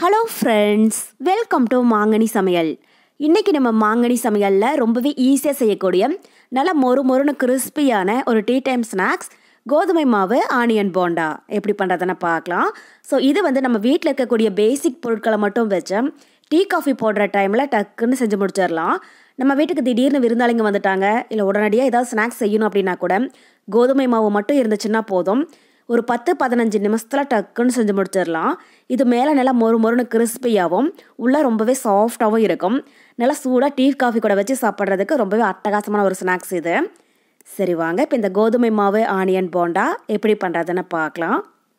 hello friends welcome to மாங்கனி சமையல் இன்றைக்கி நம்ம மாங்கனி சமையலில் ரொம்பவே ஈஸியாக செய்யக்கூடிய நல்ல மொறு மொறுன்னு கிறிஸ்பியான ஒரு டீ டைம் ஸ்நாக்ஸ் கோதுமை மாவு ஆனியன் போண்டா எப்படி பண்ணுறதுன்னு பார்க்கலாம் ஸோ இது வந்து நம்ம வீட்டில் இருக்கக்கூடிய பேசிக் பொருட்களை மட்டும் வச்சு டீ காஃபி போடுற டைமில் டக்குன்னு செஞ்சு முடிச்சிடலாம் நம்ம வீட்டுக்கு திடீர்னு விருந்தாளிங்க வந்துட்டாங்க இல்லை உடனடியாக ஏதாவது ஸ்நாக்ஸ் செய்யணும் அப்படின்னா கூட கோதுமை மாவு மட்டும் இருந்துச்சுன்னா போதும் ஒரு பத்து பதினஞ்சு நிமிஷத்தில் டக்குன்னு செஞ்சு முடிச்சிடலாம் இது மேலே நல்லா மொறு மொறுன்னு கிறிஸ்பியாகவும் உள்ளே ரொம்பவே சாஃப்டாகவும் இருக்கும் நல்லா சூடாக டீ காஃபி கூட வச்சு சாப்பிட்றதுக்கு ரொம்பவே அட்டகாசமான ஒரு ஸ்நாக்ஸ் இது சரி வாங்க இப்போ இந்த கோதுமை மாவு ஆனியன் போண்டா எப்படி பண்ணுறதுன்னு பார்க்கலாம்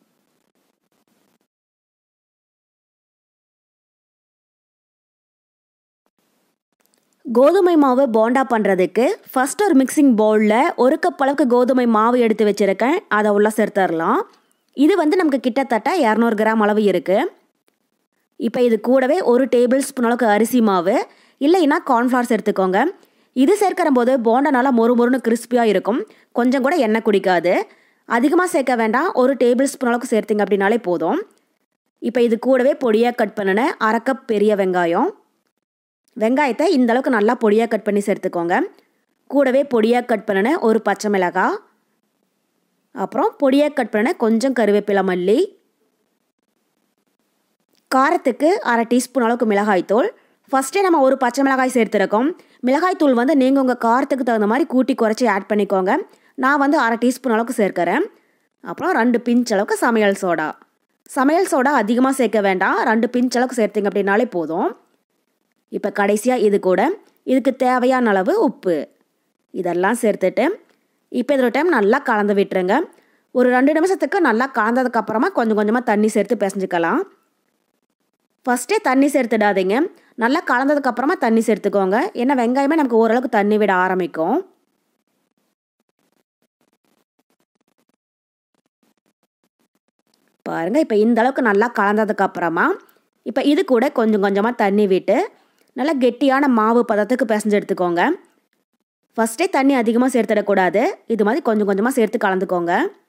கோதுமை மாவு போண்டா பண்ணுறதுக்கு ஃபஸ்ட் ஒரு மிக்சிங் பவுலில் ஒரு கப் அளவுக்கு கோதுமை மாவு எடுத்து வச்சுருக்கேன் அதை உள்ளே சேர்த்துடலாம் இது வந்து நமக்கு கிட்டத்தட்ட இரநூறு கிராம் அளவு இருக்குது இப்போ இது கூடவே ஒரு டேபிள் ஸ்பூன் அளவுக்கு அரிசி மாவு இல்லைன்னா கார்ன்ஃப்ளவர் சேர்த்துக்கோங்க இது சேர்க்கிற போது போண்டா நல்லா மொறு மொறுன்னு கிறிஸ்பியாக இருக்கும் கொஞ்சம் கூட எண்ணெய் குடிக்காது அதிகமாக சேர்க்க வேண்டாம் ஒரு டேபிள் ஸ்பூன் அளவுக்கு சேர்த்திங்க அப்படின்னாலே போதும் இப்போ இது கூடவே பொடியாக கட் பண்ணின அரை கப் பெரிய வெங்காயம் வெங்காயத்தை இந்த அளவுக்கு நல்லா பொடியாக கட் பண்ணி சேர்த்துக்கோங்க கூடவே பொடியாக கட் பண்ணின ஒரு பச்சை மிளகாய் அப்புறம் பொடியாக கட் பண்ணின கொஞ்சம் கருவேப்பிலை மல்லி காரத்துக்கு அரை டீஸ்பூன் அளவுக்கு மிளகாய்த்தூள் ஃபஸ்ட்டே நம்ம ஒரு பச்சை மிளகாய் சேர்த்துருக்கோம் மிளகாய்த்தூள் வந்து நீங்கள் உங்கள் காரத்துக்கு தகுந்த மாதிரி கூட்டி குறைச்சி ஆட் பண்ணிக்கோங்க நான் வந்து அரை டீஸ்பூன் அளவுக்கு சேர்க்குறேன் அப்புறம் ரெண்டு பிஞ்ச் அளவுக்கு சமையல் சோடா சமையல் சோடா அதிகமாக சேர்க்க வேண்டாம் ரெண்டு பிஞ்ச் அளவுக்கு சேர்த்திங்க அப்படின்னாலே போதும் இப்போ கடைசியாக இது கூட இதுக்கு தேவையான அளவு உப்பு இதெல்லாம் சேர்த்துட்டு இப்போ இதில் டைம் நல்லா கலந்து விட்டுருங்க ஒரு ரெண்டு நிமிஷத்துக்கு நல்லா கலந்ததுக்கப்புறமா கொஞ்சம் கொஞ்சமாக தண்ணி சேர்த்து பிசைஞ்சுக்கலாம் ஃபஸ்ட்டே தண்ணி சேர்த்துடாதீங்க நல்லா கலந்ததுக்கப்புறமா தண்ணி சேர்த்துக்கோங்க ஏன்னா வெங்காயமே நமக்கு ஓரளவுக்கு தண்ணி விட ஆரம்பிக்கும் பாருங்கள் இப்போ இந்த அளவுக்கு நல்லா கலந்ததுக்கப்புறமா இப்போ இது கூட கொஞ்சம் கொஞ்சமாக தண்ணி விட்டு நல்லா கெட்டியான மாவு பதத்துக்கு பிசைஞ்சு எடுத்துக்கோங்க ஃபஸ்ட்டே தண்ணி அதிகமாக சேர்த்துடக்கூடாது இது மாதிரி கொஞ்சம் கொஞ்சமாக சேர்த்து கலந்துக்கோங்க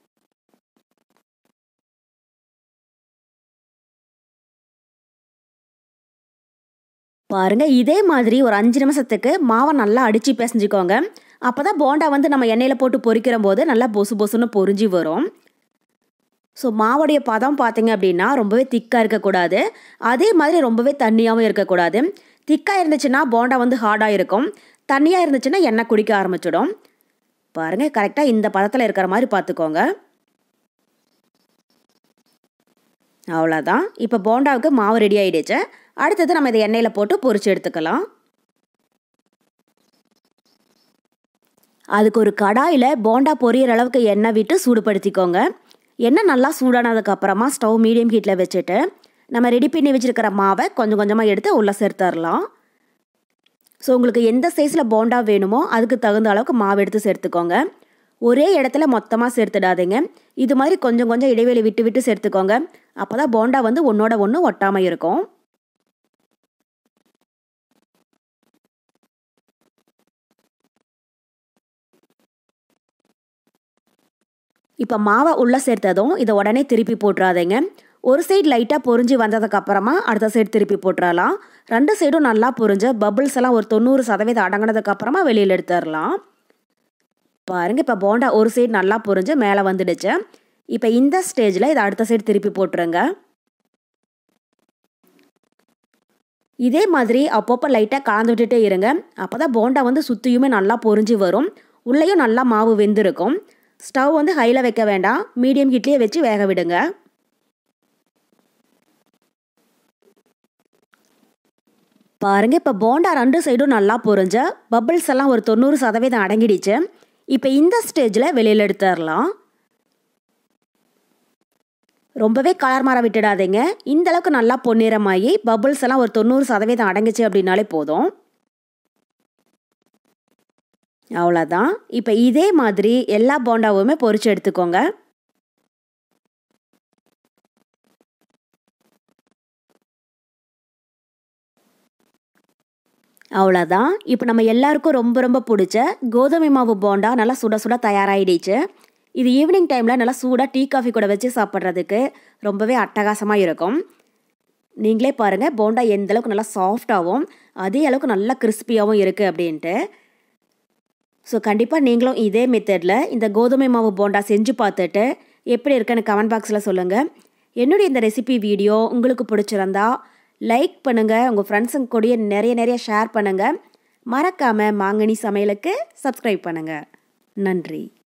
பாருங்கள் இதே மாதிரி ஒரு அஞ்சு நிமிஷத்துக்கு மாவை நல்லா அடித்து பிசைஞ்சிக்கோங்க அப்போ தான் போண்டா வந்து நம்ம எண்ணெயில் போட்டு பொரிக்கிற போது நல்லா பொசு பொசுன்னு பொரிஞ்சு வரும் ஸோ மாவுடைய பதம் பார்த்தீங்க அப்படின்னா ரொம்பவே திக்காக இருக்கக்கூடாது அதே மாதிரி ரொம்பவே தண்ணியாகவும் இருக்கக்கூடாது திக்காக இருந்துச்சுன்னா போண்டா வந்து ஹார்டாக இருக்கும் தண்ணியாக இருந்துச்சுன்னா எண்ணெய் குடிக்க ஆரம்பிச்சிடும் பாருங்கள் கரெக்டாக இந்த பதத்தில் இருக்கிற மாதிரி பார்த்துக்கோங்க அவ்வளோதான் இப்போ போண்டாவுக்கு மாவு ரெடி ஆகிடுச்சு அடுத்தது நம்ம இதை எண்ணெயில் போட்டு பொரிச்சு எடுத்துக்கலாம் அதுக்கு ஒரு கடாயில் போண்டா பொரியிற அளவுக்கு எண்ணெய் விட்டு சூடுபடுத்திக்கோங்க எண்ணெய் நல்லா சூடானதுக்கப்புறமா ஸ்டவ் மீடியம் ஹீட்டில் வச்சுட்டு நம்ம ரெடி பண்ணி வச்சுருக்கிற மாவை கொஞ்சம் கொஞ்சமாக எடுத்து உள்ளே சேர்த்துடலாம் ஸோ உங்களுக்கு எந்த சைஸில் போண்டா வேணுமோ அதுக்கு தகுந்த அளவுக்கு மாவு எடுத்து சேர்த்துக்கோங்க ஒரே இடத்துல மொத்தமாக சேர்த்துடாதீங்க இது மாதிரி கொஞ்சம் கொஞ்சம் இடைவெளி விட்டு விட்டு சேர்த்துக்கோங்க அப்போ தான் போண்டா வந்து ஒன்றோட ஒன்று ஒட்டாமல் இருக்கும் இப்போ மாவை உள்ளே சேர்த்ததும் இதை உடனே திருப்பி போட்டுறாதீங்க ஒரு சைடு லைட்டாக பொறிஞ்சு வந்ததுக்கப்புறமா அடுத்த சைடு திருப்பி போட்டுறலாம் ரெண்டு சைடும் நல்லா பொரிஞ்சு பபுள்ஸ் எல்லாம் ஒரு தொண்ணூறு சதவீதம் அடங்கினதுக்கப்புறமா வெளியில் எடுத்துடலாம் பாருங்கள் இப்போ போண்டா ஒரு சைடு நல்லா பொரிஞ்சு மேலே வந்துடுச்சு இப்போ இந்த ஸ்டேஜில் இதை அடுத்த சைடு திருப்பி போட்டுருங்க இதே மாதிரி அப்பப்போ லைட்டாக கலந்து விட்டுட்டே இருங்க அப்போ தான் போண்டா வந்து சுற்றியுமே நல்லா பொரிஞ்சு வரும் உள்ளேயும் நல்லா மாவு வெந்திருக்கும் ஸ்டவ் வந்து ஹையில் வைக்க வேண்டாம் மீடியம் ஹீட்லேயே வச்சு வேக விடுங்க பாருங்கள் இப்போ போண்டா ரெண்டு சைடும் நல்லா பொரிஞ்ச பபிள்ஸ் எல்லாம் ஒரு தொண்ணூறு சதவீதம் அடங்கிடுச்சு இப்போ இந்த ஸ்டேஜில் வெளியில் எடுத்துடலாம் ரொம்பவே கலர் மாற விட்டுடாதீங்க இந்த அளவுக்கு நல்லா பொன்னிறமாகி பபுள்ஸ் எல்லாம் ஒரு தொண்ணூறு சதவீதம் அடங்கிச்சு அப்படின்னாலே போதும் அவ்வளோதான் இப்போ இதே மாதிரி எல்லா போண்டாவுமே பொரிச்சு எடுத்துக்கோங்க அவ்வளோதான் இப்போ நம்ம எல்லாருக்கும் ரொம்ப ரொம்ப பிடிச்ச கோதுமை மாவு போண்டா நல்லா சுட சுட தயாராகிடுச்சு இது ஈவினிங் டைமில் நல்லா சூடாக டீ காஃபி கூட வச்சு சாப்பிட்றதுக்கு ரொம்பவே அட்டகாசமாக இருக்கும் நீங்களே பாருங்கள் போண்டா எந்த அளவுக்கு நல்லா சாஃப்டாகவும் அதே அளவுக்கு நல்லா கிறிஸ்பியாகவும் இருக்குது அப்படின்ட்டு ஸோ கண்டிப்பாக நீங்களும் இதே மெத்தடில் இந்த கோதுமை மாவு போண்டா செஞ்சு பார்த்துட்டு எப்படி இருக்குன்னு கமெண்ட் பாக்ஸில் சொல்லுங்கள் என்னுடைய இந்த ரெசிபி வீடியோ உங்களுக்கு பிடிச்சிருந்தா லைக் பண்ணுங்கள் உங்கள் ஃப்ரெண்ட்ஸுங்க கூடயே நிறைய நிறைய ஷேர் பண்ணுங்கள் மறக்காமல் மாங்கனி சமையலுக்கு சப்ஸ்கிரைப் பண்ணுங்கள் நன்றி